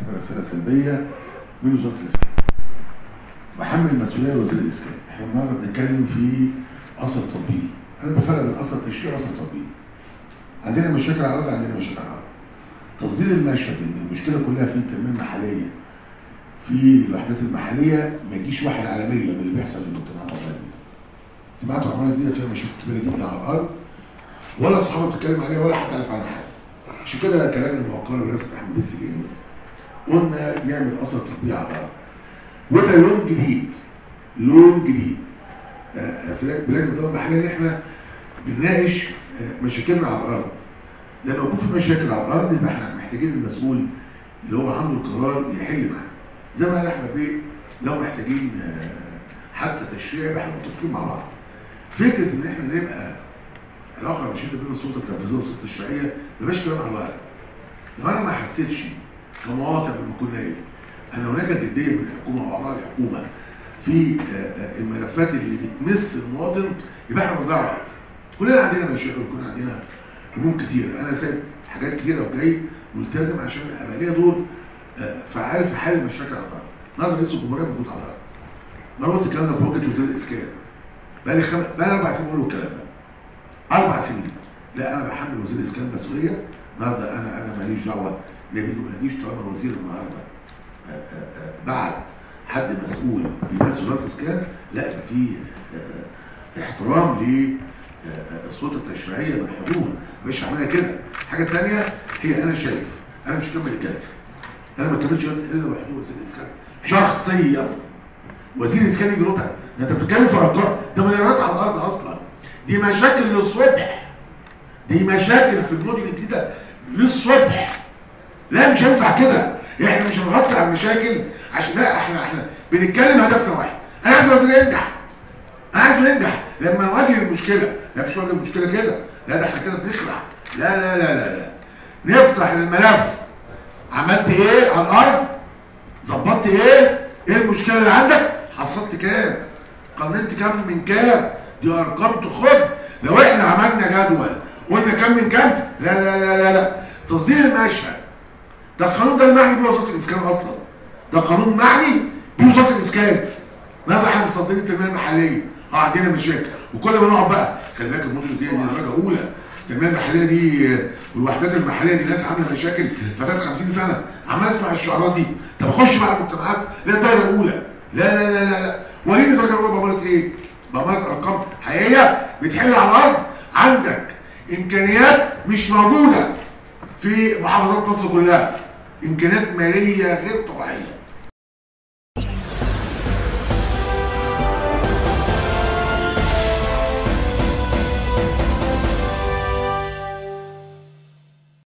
بعتبرها رساله سلبيه من وزاره الاسكان. بحمل المسؤوليه لوزير الاسكان، احنا النهارده بنتكلم في اثر تطبيقي، انا بفرق بين اثر تشريعي واثر تطبيقي. عندنا مشاكل على الارض عندنا مشاكل على الارض. تصدير المشهد ان المشكله كلها في التنميه المحليه في الوحدات المحليه ما يجيش واحد عالميه من اللي بيحصل في المجتمعات العمرانيه دي. المجتمعات العمرانيه دي فيها مشاكل كبيره جدا على الارض ولا اصحابها بتتكلم عليها ولا حد عارف عنها حاجه. عشان كده كلامنا موقعنا برئاسه احمد بن جميل قلنا نعمل اثر تطبيق على الارض. وده لون جديد لون جديد آه، في بلاد الاداره المحليه ان احنا بنناقش آه، مشاكلنا على الارض. لما يكون في مشاكل على الارض يبقى احنا محتاجين المسؤول اللي هو عنده القرار يحل معانا. زي ما قال احمد بيه لو محتاجين آه، حتى تشريع يبقى احنا متفقين مع بعض. فكره ان احنا نبقى علاقه رشيده بين السلطه التنفيذيه والسلطه التشريعيه ما يبقاش كلام على الورق. لو انا ما حسيتش كمواطن لما اكون نايم ان هناك جديه من الحكومه واعضاء الحكومه في آه، آه، الملفات اللي بتمس المواطن يبقى احنا بنضيع وقت. كلنا عندنا مشاكل وكلنا عندنا هموم كتير، انا سايب حاجات كتيره وجاي ملتزم عشان ابقى ليا دور آه، فعال في حل المشاكل على الارض. النهارده رئيس الجمهوريه موجود على الارض. ما انا قلت الكلام ده في وجهه وزير الاسكان. بقى لي خم... بقى لي اربع سنين بقول له الكلام ده. اربع سنين. لا انا بحمل وزير الاسكان مسؤوليه النهارده انا انا ماليش دعوه لا بيني ولا ديش طالما الوزير النهارده آه، آه، آه، بعت حد مسؤول بيمثل وزاره الاسكان لا يبقى في آه، احترام للسلطه التشريعيه بالحضور مش عاملها كده حاجه ثانيه هي انا شايف انا مش هكمل الجلسه انا ما كملتش جلسه الا بحضور وزير الاسكان شخصيا وزير الاسكان يجي يردها ده انت بتتكلم في ارقام ده مليارات على الارض اصلا دي مشاكل للصبح دي مشاكل في المدن الجديده للصبح لا مش هينفع كده احنا مش هنغطي على المشاكل عشان لا احنا احنا بنتكلم هدفنا واحد انا عايز الوزير ينجح انا عايزه ينجح لما نواجه المشكله لا مش نواجه المشكله كده لا ده احنا كده بنخلع لا لا لا لا لا نفتح الملف عملت ايه على الارض ظبطت ايه ايه المشكله اللي عندك حصلت كام قننت كام من كام دي ارقام تخد لو احنا عملنا جدول قلنا كام من كام لا لا لا لا لا تصدير المشهد ده القانون ده المعني بيه وزاره الاسكان اصلا ده قانون معني بيه وزاره الاسكان ما بقى احنا مصدرين التنميه المحليه اه عندنا مشاكل وكل ما نقعد بقى خلي بالك المدن دي دي درجه اولى التنميه المحليه دي آه، والوحدات المحليه دي ناس عامله مشاكل فساد 50 سنه عمال اسمع الشعارات دي طب اخش مع المجتمعات لا الدرجه الاولى لا لا لا لا لا وليه الدرجه الاولى بأمارة ايه؟ بأمارة ارقام حقيقيه بتحل على الارض عندك امكانيات مش موجوده في محافظات مصر كلها امكانيات ماليه غير طبيعيه